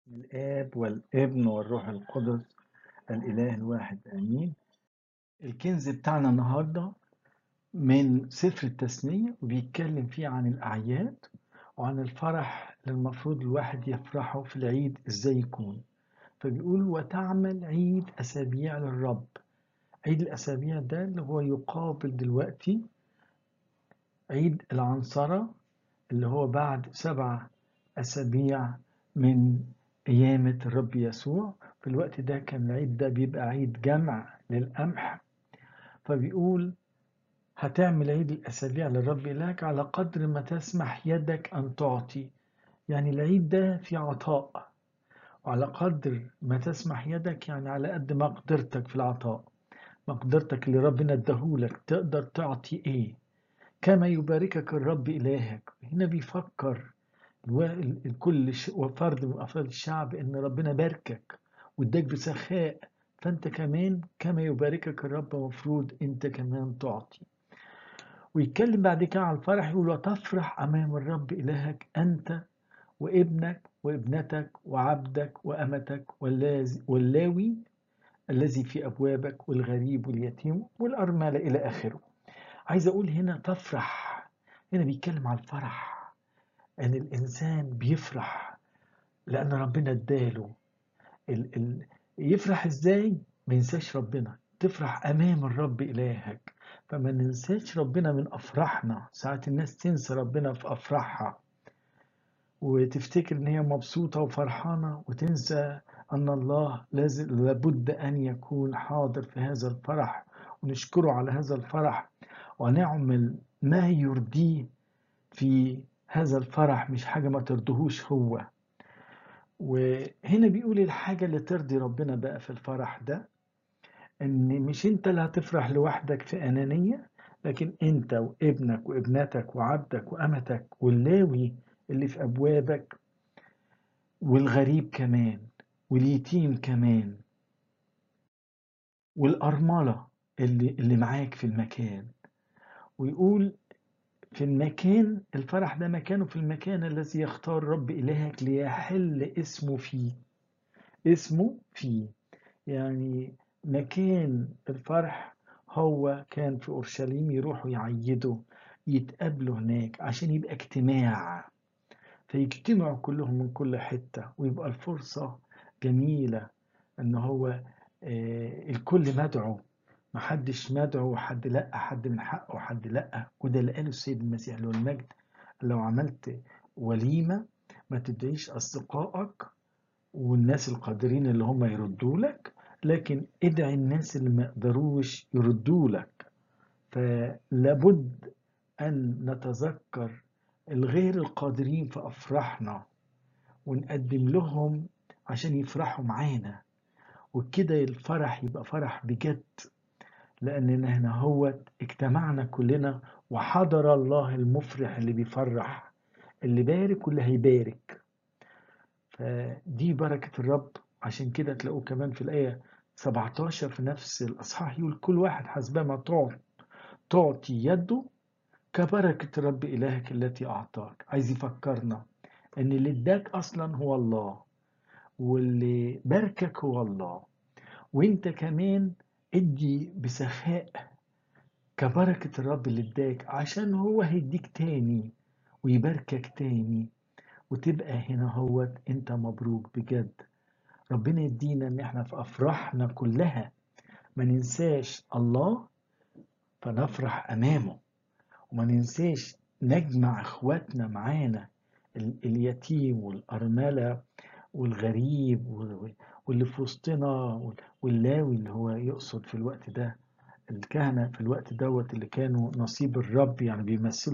الآب والابن والروح القدس الإله الواحد آمين الكنز بتاعنا النهاردة من سفر التثنية وبيتكلم فيه عن الأعياد وعن الفرح اللي المفروض الواحد يفرحه في العيد إزاي يكون فبيقول وتعمل عيد أسابيع للرب عيد الأسابيع ده اللي هو يقابل دلوقتي عيد العنصرة اللي هو بعد سبع أسابيع من قيامة الرب يسوع في الوقت ده كان العيد ده بيبقى عيد جمع للقمح فبيقول هتعمل عيد الأسابيع للرب إلهك على قدر ما تسمح يدك أن تعطي يعني العيد ده في عطاء وعلى قدر ما تسمح يدك يعني على قد ما قدرتك في العطاء مقدرتك اللي ربنا اداهولك تقدر تعطي ايه كما يباركك الرب إلهك هنا بيفكر كل فرد من أفراد الشعب إن ربنا باركك واداك بسخاء فأنت كمان كما يباركك الرب مفروض أنت كمان تعطي ويتكلم بعد كده على الفرح يقول وتفرح أمام الرب إلهك أنت وابنك وابنتك وعبدك وأمتك واللاوي الذي في أبوابك والغريب واليتيم والأرملة إلى آخره عايز أقول هنا تفرح هنا بيتكلم على الفرح ان الانسان بيفرح لان ربنا اداله ال ال يفرح ازاي ما ينساش ربنا تفرح امام الرب الهك فما ننساش ربنا من افراحنا ساعات الناس تنسى ربنا في افراحها وتفتكر ان هي مبسوطه وفرحانه وتنسى ان الله لازم لابد ان يكون حاضر في هذا الفرح ونشكره على هذا الفرح ونعمل ما يرضيه في هذا الفرح مش حاجة ما ترضهوش هو وهنا بيقول الحاجة اللي ترضي ربنا بقى في الفرح ده ان مش انت اللي هتفرح لوحدك في انانية لكن انت وابنك وابنتك وعبدك وامتك واللاوي اللي في ابوابك والغريب كمان واليتيم كمان والأرملة اللي, اللي معاك في المكان ويقول في المكان الفرح ده مكانه في المكان الذي يختار رب إلهك ليحل اسمه فيه اسمه فيه يعني مكان الفرح هو كان في أورشليم يروحوا يعيدوا يتقابلوا هناك عشان يبقى اجتماع فيجتمعوا كلهم من كل حتة ويبقى الفرصة جميلة ان هو آه الكل مدعو محدش مدعو وحد لا حد من حقه وحد لا وده اللي قاله السيد المسيح له المجد لو عملت وليمة ما تدعيش أصدقائك والناس القادرين اللي هم يردوا لك لكن ادعي الناس اللي ما يقدروش يردوا لك فلابد أن نتذكر الغير القادرين في أفراحنا ونقدم لهم عشان يفرحوا معانا وكده الفرح يبقى فرح بجد لأننا هنا هو اجتمعنا كلنا وحضر الله المفرح اللي بيفرح اللي بارك واللي هيبارك فدي بركة الرب عشان كده تلاقوه كمان في الآية 17 في نفس الأصحاح يقول كل واحد حسبما تعطي تعطي يده كبركة رب إلهك التي أعطاك عايز يفكرنا إن اللي اداك أصلا هو الله واللي باركك هو الله وانت كمان ادي بسخاء كبركة الرب اللي اداك عشان هو هيديك تاني ويباركك تاني وتبقى هنا هو انت مبروك بجد ربنا يدينا ان احنا في افراحنا كلها ما ننساش الله فنفرح امامه وما ننساش نجمع اخواتنا معانا اليتيم والارمله والغريب واللي في وسطنا واللاوي اللي هو يقصد في الوقت ده الكهنة في الوقت دوت اللي كانوا نصيب الرب يعني بيمثلوا